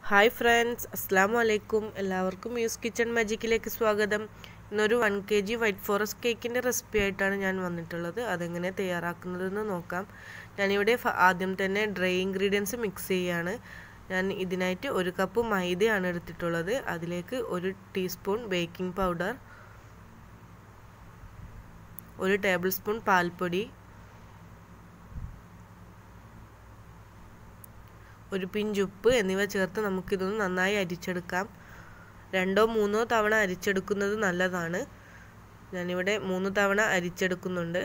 hi friends അസ്സാം വലൈക്കും എല്ലാവർക്കും മ്യൂസ് കിച്ചൺ മാജിക്കിലേക്ക് സ്വാഗതം ഇന്നൊരു one K G white forest കേക്കിൻ്റെ റെസിപ്പി ആയിട്ടാണ് ഞാൻ വന്നിട്ടുള്ളത് അതെങ്ങനെ തയ്യാറാക്കുന്നതെന്ന് നോക്കാം ഞാനിവിടെ ഫ- ആദ്യം തന്നെ ഡ്രൈ ഇൻഗ്രീഡിയൻസ് മിക്സ് ചെയ്യുകയാണ് ഞാൻ ഇതിനായിട്ട് ഒരു കപ്പ് മൈദയാണ് എടുത്തിട്ടുള്ളത് അതിലേക്ക് ഒരു ടീസ്പൂൺ ബേക്കിംഗ് പൗഡർ ഒരു ടേബിൾ സ്പൂൺ പാൽപ്പൊടി ഒരു പിഞ്ച് ഉപ്പ് എന്നിവ ചേർത്ത് നമുക്കിതൊന്ന് നന്നായി അരിച്ചെടുക്കാം രണ്ടോ മൂന്നോ തവണ അരിച്ചെടുക്കുന്നത് നല്ലതാണ് ഞാനിവിടെ മൂന്ന് തവണ അരിച്ചെടുക്കുന്നുണ്ട്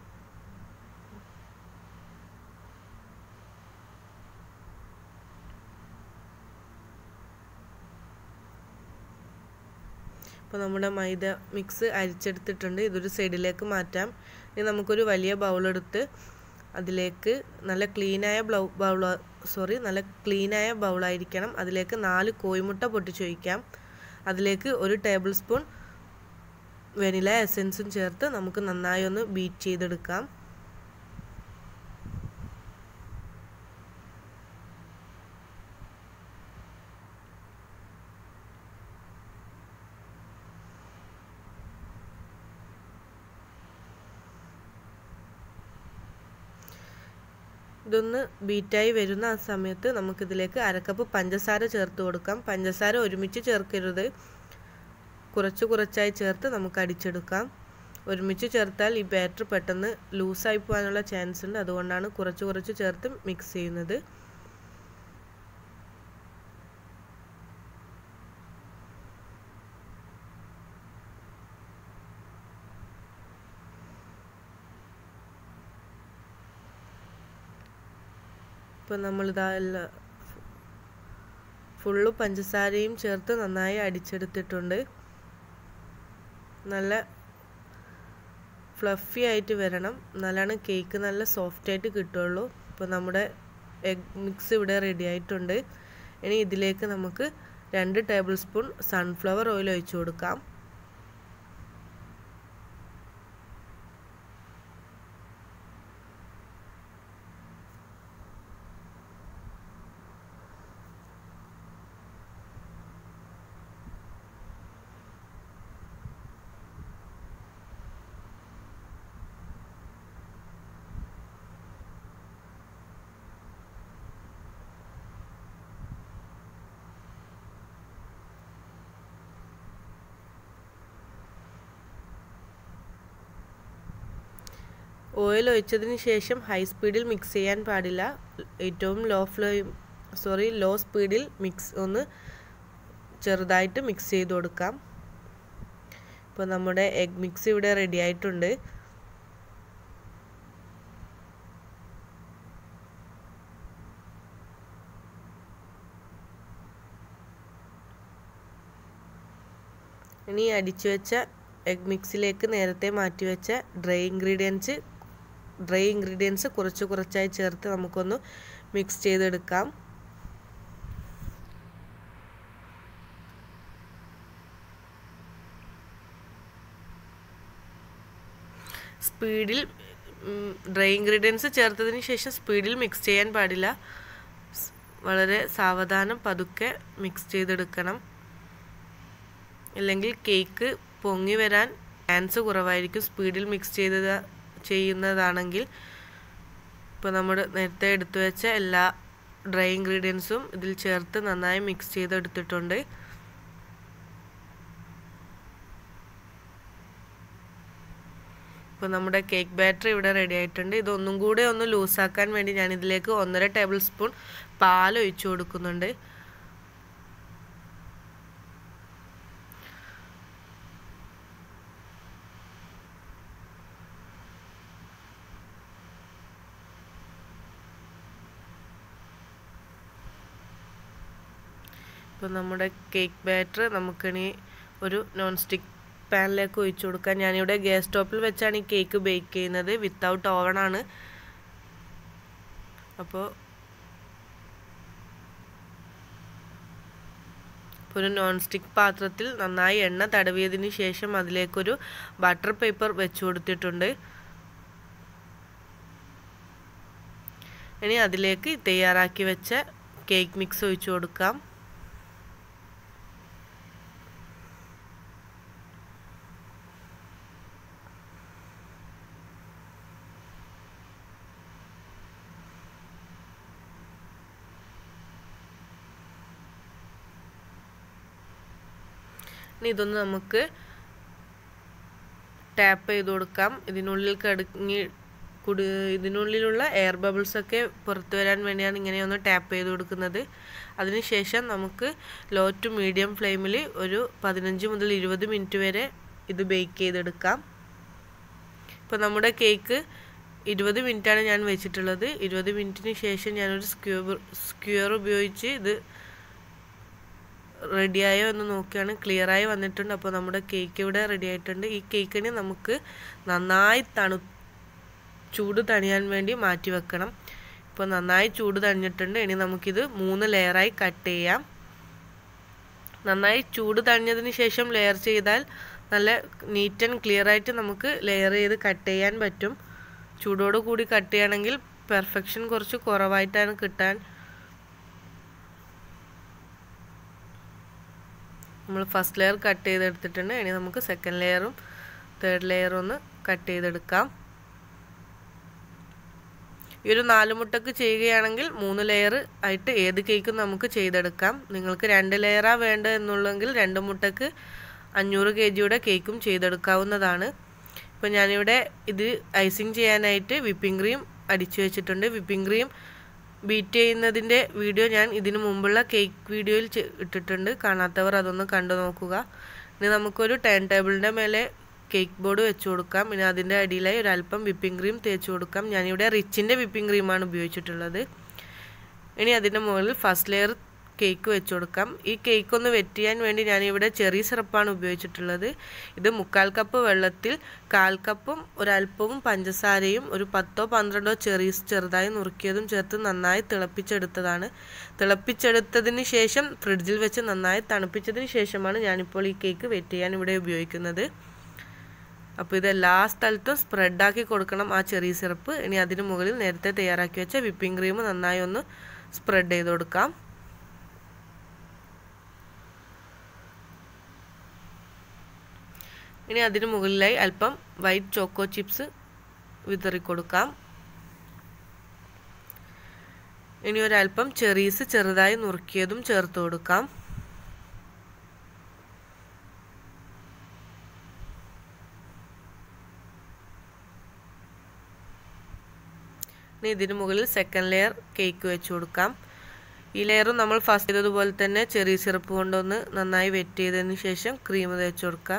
അപ്പോൾ നമ്മുടെ മൈദ മിക്സ് അരിച്ചെടുത്തിട്ടുണ്ട് ഇതൊരു സൈഡിലേക്ക് മാറ്റാം ഇനി നമുക്കൊരു വലിയ ബൗളെടുത്ത് അതിലേക്ക് നല്ല ക്ലീനായ ബ്ലൗ ബൗൾ സോറി നല്ല ക്ലീനായ ബൗളായിരിക്കണം അതിലേക്ക് നാല് കോഴിമുട്ട പൊട്ടിച്ചൊഴിക്കാം അതിലേക്ക് ഒരു ടേബിൾ സ്പൂൺ വെനില എസൻസും ചേർത്ത് നമുക്ക് നന്നായി ഒന്ന് ബീറ്റ് ചെയ്തെടുക്കാം ഇതൊന്ന് ബീറ്റായി വരുന്ന ആ സമയത്ത് നമുക്കിതിലേക്ക് അരക്കപ്പ് പഞ്ചസാര ചേർത്ത് കൊടുക്കാം പഞ്ചസാര ഒരുമിച്ച് ചേർക്കരുത് കുറച്ച് കുറച്ചായി ചേർത്ത് നമുക്ക് അടിച്ചെടുക്കാം ഒരുമിച്ച് ചേർത്താൽ ഈ ബാറ്റർ പെട്ടെന്ന് ലൂസായി പോകാനുള്ള ചാൻസ് ഉണ്ട് അതുകൊണ്ടാണ് കുറച്ച് കുറച്ച് ചേർത്ത് മിക്സ് ചെയ്യുന്നത് ഇപ്പം നമ്മളിതാ എല്ലാ ഫുള്ള് പഞ്ചസാരയും ചേർത്ത് നന്നായി അടിച്ചെടുത്തിട്ടുണ്ട് നല്ല ഫ്ലഫി ആയിട്ട് വരണം എന്നാലാണ് കേക്ക് നല്ല സോഫ്റ്റ് ആയിട്ട് കിട്ടുള്ളൂ ഇപ്പോൾ നമ്മുടെ എഗ് മിക്സ് ഇവിടെ റെഡി ആയിട്ടുണ്ട് ഇനി ഇതിലേക്ക് നമുക്ക് രണ്ട് ടേബിൾ സ്പൂൺ സൺഫ്ലവർ ഓയിൽ ഒഴിച്ചു കൊടുക്കാം ഓയിൽ ഒഴിച്ചതിന് ശേഷം ഹൈ സ്പീഡിൽ മിക്സ് ചെയ്യാൻ പാടില്ല ഏറ്റവും ലോ ഫ്ലെയിം സോറി ലോ സ്പീഡിൽ മിക്സ് ഒന്ന് ചെറുതായിട്ട് മിക്സ് ചെയ്ത് കൊടുക്കാം ഇപ്പോൾ നമ്മുടെ എഗ് മിക്സ് ഇവിടെ റെഡി ആയിട്ടുണ്ട് ഇനി അടിച്ചു വെച്ച എഗ് മിക്സിലേക്ക് നേരത്തെ മാറ്റി വെച്ച ഡ്രൈ ഇൻഗ്രീഡിയൻസ് ഡ്രൈ ഇൻഗ്രീഡിയൻസ് കുറച്ച് കുറച്ചായി ചേർത്ത് നമുക്കൊന്ന് മിക്സ് ചെയ്തെടുക്കാം സ്പീഡിൽ ഡ്രൈ ഇൻഗ്രീഡിയൻസ് ചേർത്തതിന് ശേഷം സ്പീഡിൽ മിക്സ് ചെയ്യാൻ പാടില്ല വളരെ സാവധാനം പതുക്കെ മിക്സ് ചെയ്തെടുക്കണം അല്ലെങ്കിൽ കേക്ക് പൊങ്ങി വരാൻ ചാൻസ് കുറവായിരിക്കും സ്പീഡിൽ മിക്സ് ചെയ്തത് ചെയ്യുന്നതാണെങ്കിൽ ഇപ്പോൾ നമ്മൾ നേരത്തെ എടുത്തു വെച്ച എല്ലാ ഡ്രൈ ഇൻഗ്രീഡിയൻസും ഇതിൽ ചേർത്ത് നന്നായി മിക്സ് ചെയ്തെടുത്തിട്ടുണ്ട് ഇപ്പോൾ നമ്മുടെ കേക്ക് ബാറ്റർ ഇവിടെ റെഡി ആയിട്ടുണ്ട് ഇതൊന്നും കൂടെ ഒന്ന് ലൂസാക്കാൻ വേണ്ടി ഞാൻ ഇതിലേക്ക് ഒന്നര ടേബിൾ സ്പൂൺ പാൽ ഒഴിച്ചു കൊടുക്കുന്നുണ്ട് ഇപ്പോൾ നമ്മുടെ കേക്ക് ബാറ്റർ നമുക്കിനി ഒരു നോൺ സ്റ്റിക്ക് പാനിലേക്ക് ഒഴിച്ചു കൊടുക്കാം ഞാനിവിടെ ഗ്യാസ് സ്റ്റോപ്പിൽ വെച്ചാണ് ഈ കേക്ക് ബേക്ക് ചെയ്യുന്നത് വിത്തൗട്ട് ഓവണാണ് അപ്പോൾ ഒരു നോൺ സ്റ്റിക്ക് പാത്രത്തിൽ നന്നായി എണ്ണ തടവിയതിന് ശേഷം അതിലേക്കൊരു ബട്ടർ പേപ്പർ വെച്ചു കൊടുത്തിട്ടുണ്ട് ഇനി അതിലേക്ക് തയ്യാറാക്കി വെച്ച കേക്ക് മിക്സ് ഒഴിച്ചു കൊടുക്കാം ഇനി ഇതൊന്ന് നമുക്ക് ടാപ്പ് ചെയ്ത് കൊടുക്കാം ഇതിനുള്ളിൽ കിടങ്ങി കുടി ഇതിനുള്ളിലുള്ള എയർ ബബിൾസ് ഒക്കെ പുറത്തു വരാൻ വേണ്ടിയാണ് ഇങ്ങനെ ഒന്ന് ടാപ്പ് ചെയ്ത് കൊടുക്കുന്നത് അതിനുശേഷം നമുക്ക് ലോ ടു മീഡിയം ഫ്ലെയിമിൽ ഒരു പതിനഞ്ച് മുതൽ ഇരുപത് മിനിറ്റ് വരെ ഇത് ബേക്ക് ചെയ്തെടുക്കാം ഇപ്പോൾ നമ്മുടെ കേക്ക് ഇരുപത് മിനിറ്റാണ് ഞാൻ വെച്ചിട്ടുള്ളത് ഇരുപത് മിനിറ്റിന് ശേഷം ഞാനൊരു സ്ക്യൂർ സ്ക്യൂർ ഉപയോഗിച്ച് ഇത് റെഡിയായോ എന്ന് നോക്കിയാണ് ക്ലിയറായി വന്നിട്ടുണ്ട് അപ്പോൾ നമ്മുടെ കേക്ക് ഇവിടെ റെഡി ആയിട്ടുണ്ട് ഈ കേക്കിന് നമുക്ക് നന്നായി തണു ചൂട് തണിയാൻ വേണ്ടി മാറ്റി വെക്കണം ഇപ്പോൾ നന്നായി ചൂട് തണിഞ്ഞിട്ടുണ്ട് ഇനി നമുക്കിത് മൂന്ന് ലെയറായി കട്ട് ചെയ്യാം നന്നായി ചൂട് തണിഞ്ഞതിന് ശേഷം ലെയർ ചെയ്താൽ നല്ല നീറ്റ് ആൻഡ് ക്ലിയർ ആയിട്ട് നമുക്ക് ലെയർ ചെയ്ത് കട്ട് ചെയ്യാൻ പറ്റും ചൂടോട് കൂടി കട്ട് ചെയ്യണമെങ്കിൽ പെർഫെക്ഷൻ കുറച്ച് കുറവായിട്ടാണ് കിട്ടാൻ നമ്മൾ ഫസ്റ്റ് ലെയർ കട്ട് ചെയ്തെടുത്തിട്ടുണ്ട് ഇനി നമുക്ക് സെക്കൻഡ് ലെയറും തേർഡ് ലെയറും ഒന്ന് കട്ട് ചെയ്തെടുക്കാം ഈ ഒരു നാല് മുട്ടക്ക് ചെയ്യുകയാണെങ്കിൽ മൂന്ന് ലെയർ ആയിട്ട് ഏത് കേക്കും നമുക്ക് ചെയ്തെടുക്കാം നിങ്ങൾക്ക് രണ്ട് ലെയറാ വേണ്ട എന്നുള്ളെങ്കിൽ രണ്ട് മുട്ടക്ക് അഞ്ഞൂറ് കെ ജിയുടെ കേക്കും ചെയ്തെടുക്കാവുന്നതാണ് ഇപ്പോൾ ഞാനിവിടെ ഇത് ഐസിങ് ചെയ്യാനായിട്ട് വിപ്പിംഗ് ക്രീം അടിച്ചു വെച്ചിട്ടുണ്ട് വിപ്പിംഗ് ക്രീം ബീറ്റ് ചെയ്യുന്നതിൻ്റെ വീഡിയോ ഞാൻ ഇതിനു മുമ്പുള്ള കേക്ക് വീഡിയോയിൽ ഇട്ടിട്ടുണ്ട് കാണാത്തവർ അതൊന്ന് കണ്ടു നോക്കുക ഇനി നമുക്കൊരു ടേൺ ടേബിളിൻ്റെ മേലെ കേക്ക് ബോർഡ് വെച്ച് കൊടുക്കാം പിന്നെ അതിൻ്റെ അടിയിലായി ഒരു അല്പം വിപ്പിംഗ് ക്രീം തേച്ച് കൊടുക്കാം ഞാനിവിടെ റിച്ചിൻ്റെ വിപ്പിംഗ് ക്രീമാണ് ഉപയോഗിച്ചിട്ടുള്ളത് ഇനി അതിൻ്റെ മുകളിൽ ഫസ്റ്റ് ലെയർ കേക്ക് വെച്ച് കൊടുക്കാം ഈ കേക്ക് ഒന്ന് വെറ്റ് ചെയ്യാൻ വേണ്ടി ഞാനിവിടെ ചെറിയ സിറപ്പാണ് ഉപയോഗിച്ചിട്ടുള്ളത് ഇത് മുക്കാൽ കപ്പ് വെള്ളത്തിൽ കാൽ കപ്പും ഒരല്പവും പഞ്ചസാരയും ഒരു പത്തോ പന്ത്രണ്ടോ ചെറീസ് ചെറുതായി നുറുക്കിയതും ചേർത്ത് നന്നായി തിളപ്പിച്ചെടുത്തതാണ് തിളപ്പിച്ചെടുത്തതിന് ശേഷം ഫ്രിഡ്ജിൽ വെച്ച് നന്നായി തണുപ്പിച്ചതിന് ശേഷമാണ് ഞാനിപ്പോൾ ഈ കേക്ക് വെറ്റ് ചെയ്യാൻ ഇവിടെ ഉപയോഗിക്കുന്നത് അപ്പോൾ ഇത് എല്ലാ സ്ഥലത്തും സ്പ്രെഡാക്കി കൊടുക്കണം ആ ചെറിയ സിറപ്പ് ഇനി അതിന് മുകളിൽ നേരത്തെ തയ്യാറാക്കി വെച്ച വിപ്പിംഗ് ക്രീം നന്നായി ഒന്ന് സ്പ്രെഡ് ചെയ്ത് കൊടുക്കാം ഇനി അതിന് മുകളിലായി അല്പം വൈറ്റ് ചോക്കോ ചിപ്സ് വിതറി കൊടുക്കാം ഇനി ഒരല്പം ചെറീസ് ചെറുതായി നുറുക്കിയതും ചേർത്ത് കൊടുക്കാം ഇനി ഇതിന് മുകളിൽ സെക്കൻഡ് ലെയർ കേക്ക് വെച്ച് കൊടുക്കാം ഈ ലെയറും നമ്മൾ ഫസ്റ്റ് ചെയ്തതുപോലെ തന്നെ ചെറിയ സിറപ്പ് കൊണ്ടൊന്ന് നന്നായി വെറ്റ് ചെയ്തതിന് ശേഷം ക്രീം തേച്ച് കൊടുക്കുക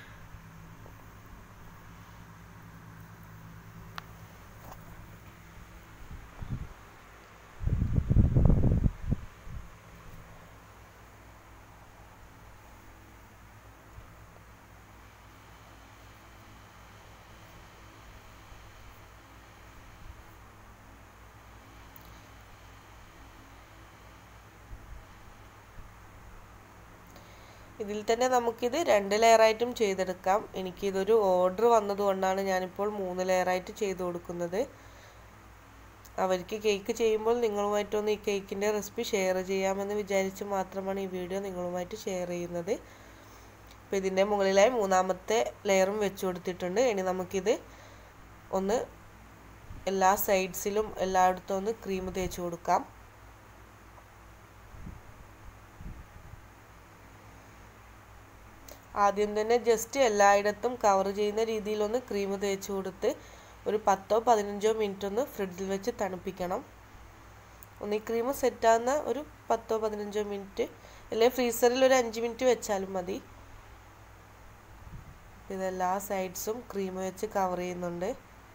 ഇതിൽ തന്നെ നമുക്കിത് രണ്ട് ലെയറായിട്ടും ചെയ്തെടുക്കാം എനിക്കിതൊരു ഓർഡർ വന്നതുകൊണ്ടാണ് ഞാനിപ്പോൾ മൂന്ന് ലെയറായിട്ട് ചെയ്ത് കൊടുക്കുന്നത് അവർക്ക് കേക്ക് ചെയ്യുമ്പോൾ നിങ്ങളുമായിട്ടൊന്ന് ഈ കേക്കിൻ്റെ റെസിപ്പി ഷെയർ ചെയ്യാമെന്ന് വിചാരിച്ച് മാത്രമാണ് ഈ വീഡിയോ നിങ്ങളുമായിട്ട് ഷെയർ ചെയ്യുന്നത് അപ്പോൾ ഇതിൻ്റെ മുകളിലായി മൂന്നാമത്തെ ലെയറും വെച്ച് കൊടുത്തിട്ടുണ്ട് ഇനി നമുക്കിത് ഒന്ന് എല്ലാ സൈഡ്സിലും എല്ലായിടത്തും ഒന്ന് ക്രീം തേച്ച് കൊടുക്കാം ആദ്യം തന്നെ ജസ്റ്റ് എല്ലായിടത്തും കവർ ചെയ്യുന്ന രീതിയിലൊന്ന് ക്രീം തേച്ച് കൊടുത്ത് ഒരു പത്തോ പതിനഞ്ചോ മിനിറ്റ് ഒന്ന് ഫ്രിഡ്ജിൽ വെച്ച് തണുപ്പിക്കണം ഒന്ന് ഈ ക്രീം സെറ്റാകുന്ന ഒരു പത്തോ പതിനഞ്ചോ മിനിറ്റ് അല്ലെങ്കിൽ ഫ്രീസറിൽ ഒരു അഞ്ച് മിനിറ്റ് വെച്ചാലും മതി ഇതെല്ലാ സൈഡ്സും ക്രീം വെച്ച് കവർ ചെയ്യുന്നുണ്ട്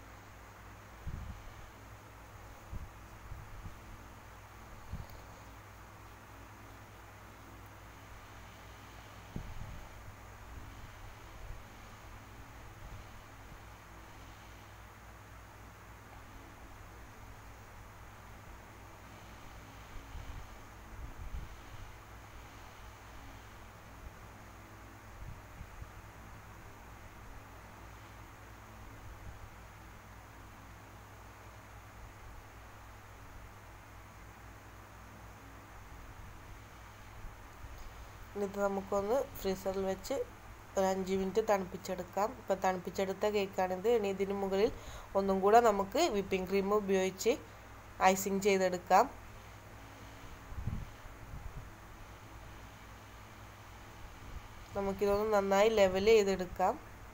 ഇത് നമുക്കൊന്ന് ഫ്രീസറിൽ വെച്ച് ഒരു അഞ്ച് മിനിറ്റ് തണുപ്പിച്ചെടുക്കാം ഇപ്പോൾ തണുപ്പിച്ചെടുത്ത കേക്കാണിത് ഇനി ഇതിന് മുകളിൽ ഒന്നും കൂടെ നമുക്ക് വിപ്പിംഗ് ക്രീം ഉപയോഗിച്ച് ഐസിങ് ചെയ്തെടുക്കാം നമുക്കിതൊന്ന് നന്നായി ലെവൽ ചെയ്തെടുക്കാം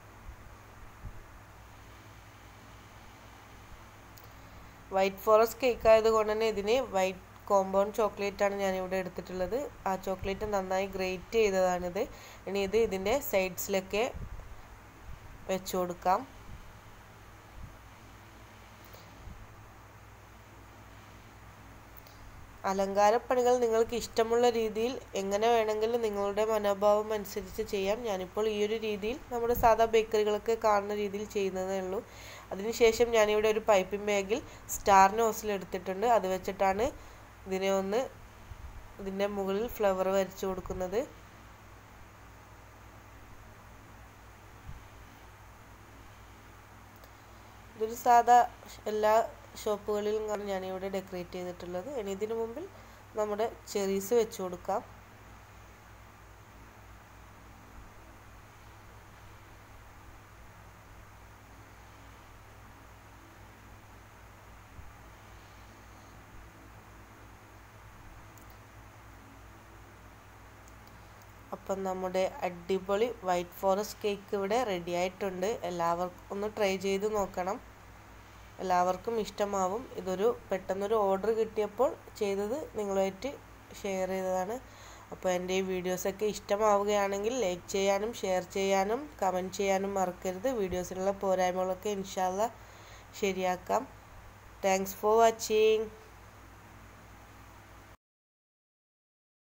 വൈറ്റ് ഫോറസ്റ്റ് കേക്ക് ആയതുകൊണ്ട് തന്നെ ഇതിന് വൈറ്റ് കോമ്പൗണ്ട് ചോക്ലേറ്റ് ആണ് ഞാനിവിടെ എടുത്തിട്ടുള്ളത് ആ ചോക്ലേറ്റ് നന്നായി ഗ്രേറ്റ് ചെയ്തതാണിത് ഇനി ഇത് ഇതിൻ്റെ സൈഡ്സിലൊക്കെ വെച്ചു കൊടുക്കാം അലങ്കാരപ്പണികൾ നിങ്ങൾക്ക് ഇഷ്ടമുള്ള രീതിയിൽ എങ്ങനെ വേണമെങ്കിലും നിങ്ങളുടെ മനോഭാവം അനുസരിച്ച് ചെയ്യാം ഞാനിപ്പോൾ ഈ ഒരു രീതിയിൽ നമ്മുടെ സാധാ ബേക്കറികളൊക്കെ കാണുന്ന രീതിയിൽ ചെയ്യുന്നതേ ഉള്ളൂ അതിനുശേഷം ഞാനിവിടെ ഒരു പൈപ്പിംഗ് ബാഗിൽ സ്റ്റാർ നോസിൽ എടുത്തിട്ടുണ്ട് അത് വെച്ചിട്ടാണ് ഇതിനെ ഒന്ന് ഇതിൻ്റെ മുകളിൽ ഫ്ലവർ വരച്ചു കൊടുക്കുന്നത് ഇതൊരു സാധാ എല്ലാ ഷോപ്പുകളിലും കാണും ഞാനിവിടെ ഡെക്കറേറ്റ് ചെയ്തിട്ടുള്ളത് ഇനി ഇതിനു മുമ്പിൽ നമ്മുടെ ചെറീസ് വെച്ച് കൊടുക്കാം അപ്പം നമ്മുടെ അടിപൊളി വൈറ്റ് ഫോറസ്റ്റ് കേക്ക് ഇവിടെ റെഡി ആയിട്ടുണ്ട് എല്ലാവർക്കും ഒന്ന് ട്രൈ ചെയ്ത് നോക്കണം എല്ലാവർക്കും ഇഷ്ടമാവും ഇതൊരു പെട്ടെന്നൊരു ഓർഡർ കിട്ടിയപ്പോൾ ചെയ്തത് നിങ്ങളുമായിട്ട് ഷെയർ ചെയ്തതാണ് അപ്പോൾ എൻ്റെ ഈ വീഡിയോസൊക്കെ ഇഷ്ടമാവുകയാണെങ്കിൽ ലൈക്ക് ചെയ്യാനും ഷെയർ ചെയ്യാനും കമൻറ്റ് ചെയ്യാനും മറക്കരുത് വീഡിയോസിലുള്ള പോരായ്മകളൊക്കെ ഇൻഷാല്ല ശരിയാക്കാം താങ്ക്സ് ഫോർ വാച്ചിങ്